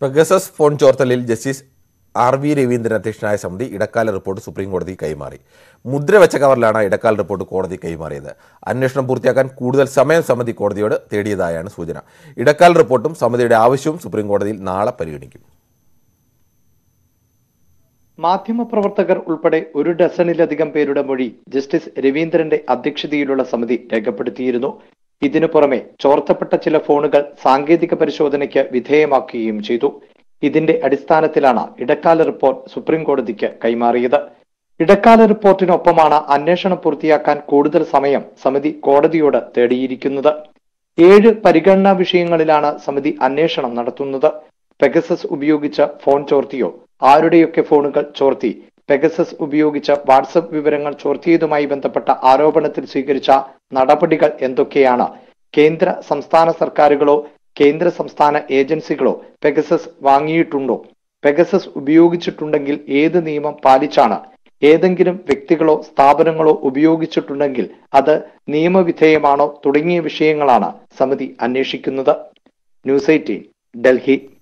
Pegasus phone ചോർത്തലിൽ justice R V Raveendran അധ്യക്ഷനായ സമിതി ഇടക്കാല റിപ്പോർട്ട് സുപ്രീം കോടതി കൈമാറി മുദ്രവെച്ച കവറിലാണ് ഇടക്കാല റിപ്പോർട്ട് കോടതി കൈമാറിയത് അന്വേഷണം പൂർത്തിയാക്കാൻ കൂടുതൽ സമയം സമിതി കോടതിയോട് തേടിയതായാണ് സൂചന ഇടക്കാല റിപ്പോർട്ടും സമിതിയുടെ ആവശ്യവും സുപ്രീം കോടതിയിൽ നാളെ പരിഗണിക്കും മാധ്യമപ്രവർത്തകർ ഉൾപ്പെടെ ഒരു ഡസണിലധികം പേരുടെ മൊഴി ജസ്റ്റിസ് രവീന്ദ്രന്റെ അധ്യക്ഷതയിലുള്ള സമിതി രേഖപ്പെടുത്തിയിരുന്നു ഇതിനു പുറമെ ചോർത്തപ്പെട്ട ചില ഫോണുകൾ സാങ്കേതിക പരിശോധനയ്ക്ക് വിധേയമാക്കുകയും ചെയ്തു ഇതിന്റെ അടിസ്ഥാനത്തിലാണ് ഇടക്കാല റിപ്പോർട്ട് സുപ്രീം കോടതിക്ക് കൈമാറിയത് ഇടക്കാല റിപ്പോർട്ടിനൊപ്പമാണ് അന്വേഷണം പൂർത്തിയാക്കാൻ കൂടുതൽ സമയം സമിതി കോടതിയോട് തേടിയിരിക്കുന്നത് ഏഴ് പരിഗണനാ വിഷയങ്ങളിലാണ് സമിതി അന്വേഷണം നടത്തുന്നത് പെഗസസ് ഉപയോഗിച്ച ഫോൺ ചോർത്തിയോ ആരുടെയൊക്കെ ഫോണുകൾ ചോർത്തി പെഗസസ് ഉപയോഗിച്ച് വാട്സപ്പ് വിവരങ്ങൾ ചോർത്തിയതുമായി ബന്ധപ്പെട്ട ആരോപണത്തിൽ സ്വീകരിച്ച നടപടികൾ എന്തൊക്കെയാണ് കേന്ദ്ര സംസ്ഥാന സർക്കാരുകളോ കേന്ദ്ര സംസ്ഥാന ഏജൻസികളോ പെഗസസ് വാങ്ങിയിട്ടുണ്ടോ പെഗസസ് ഉപയോഗിച്ചിട്ടുണ്ടെങ്കിൽ ഏത് നിയമം പാലിച്ചാണ് ഏതെങ്കിലും വ്യക്തികളോ സ്ഥാപനങ്ങളോ ഉപയോഗിച്ചിട്ടുണ്ടെങ്കിൽ അത് നിയമവിധേയമാണോ തുടങ്ങിയ വിഷയങ്ങളാണ് സമിതി അന്വേഷിക്കുന്നത് ന്യൂസ് എയ്റ്റീൻ ഡൽഹി